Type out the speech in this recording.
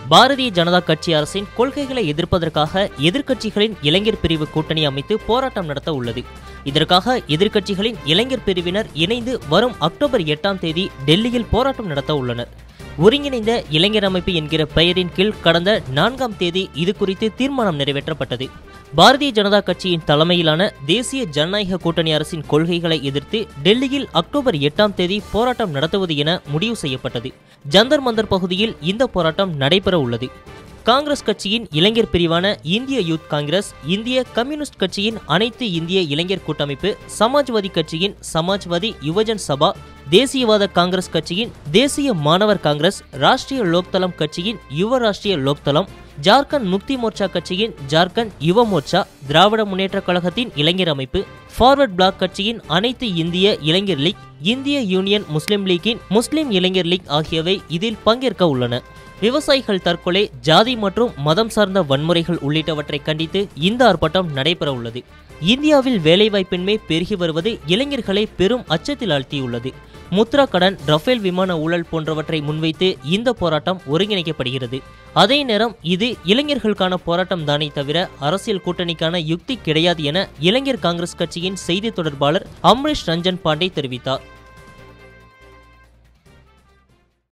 பாரதிய ஜனதா கட்சி அரசின் கொள்கைகளை எதிர்ப்பதற்காக எதிர்க்கட்சிகளின் இளைஞர் பிரிவு கூட்டணி அமைத்து போராட்டம் நடத்த உள்ளது இதற்காக எதிர்க்கட்சிகளின் இளைஞர் பிரிவினர் இணைந்து வரும் அக்டோபர் எட்டாம் தேதி டெல்லியில் போராட்டம் நடத்த உள்ளனர் ஒருங்கிணைந்த இளைஞர் அமைப்பு என்கிற பெயரின் கீழ் கடந்த நான்காம் தேதி இது குறித்து தீர்மானம் நிறைவேற்றப்பட்டது பாரதிய ஜனதா கட்சியின் தலைமையிலான தேசிய ஜனநாயக கூட்டணி அரசின் கொள்கைகளை எதிர்த்து டெல்லியில் அக்டோபர் எட்டாம் தேதி போராட்டம் நடத்துவது என முடிவு செய்யப்பட்டது ஜந்தர் மந்தர் பகுதியில் இந்த போராட்டம் நடைபெற உள்ளது காங்கிரஸ் கட்சியின் இளைஞர் பிரிவான இந்திய யூத் காங்கிரஸ் இந்திய கம்யூனிஸ்ட் கட்சியின் அனைத்து இந்திய இளைஞர் கூட்டமைப்பு சமாஜ்வாதி கட்சியின் சமாஜ்வாதி யுவஜன் சபா தேசியவாத காங்கிரஸ் கட்சியின் தேசிய மாணவர் காங்கிரஸ் ராஷ்டிரிய லோக்தளம் கட்சியின் யுவ ராஷ்டிரிய லோக்தளம் ஜார்க்கண்ட் முக்தி மோர்ச்சா கட்சியின் ஜார்க்கண்ட் யுவ மோர்ச்சா திராவிட முன்னேற்றக் கழகத்தின் இளைஞர் அமைப்பு ஃபார்வர்ட் பிளாக் கட்சியின் அனைத்து இந்திய இளைஞர் லீக் இந்திய யூனியன் முஸ்லிம் லீக்கின் முஸ்லிம் இளைஞர் லீக் ஆகியவை இதில் பங்கேற்க உள்ளன விவசாயிகள் தற்கொலை ஜாதி மற்றும் மதம் சார்ந்த வன்முறைகள் உள்ளிட்டவற்றை கண்டித்து இந்த ஆர்ப்பாட்டம் நடைபெற உள்ளது இந்தியாவில் வேலைவாய்ப்பின்மை பெருகி வருவது இளைஞர்களை பெரும் அச்சத்தில் ஆழ்த்தியுள்ளது முத்ரா கடன் ரஃபேல் விமான ஊழல் போன்றவற்றை முன்வைத்து இந்த போராட்டம் ஒருங்கிணைக்கப்படுகிறது அதே நேரம் இது இளைஞர்களுக்கான போராட்டம் தானே தவிர அரசியல் கூட்டணிக்கான யுக்தி கிடையாது என இளைஞர் காங்கிரஸ் கட்சியின் செய்தி தொடர்பாளர் அம்ரேஷ் ரஞ்சன் பாண்டே தெரிவித்தார்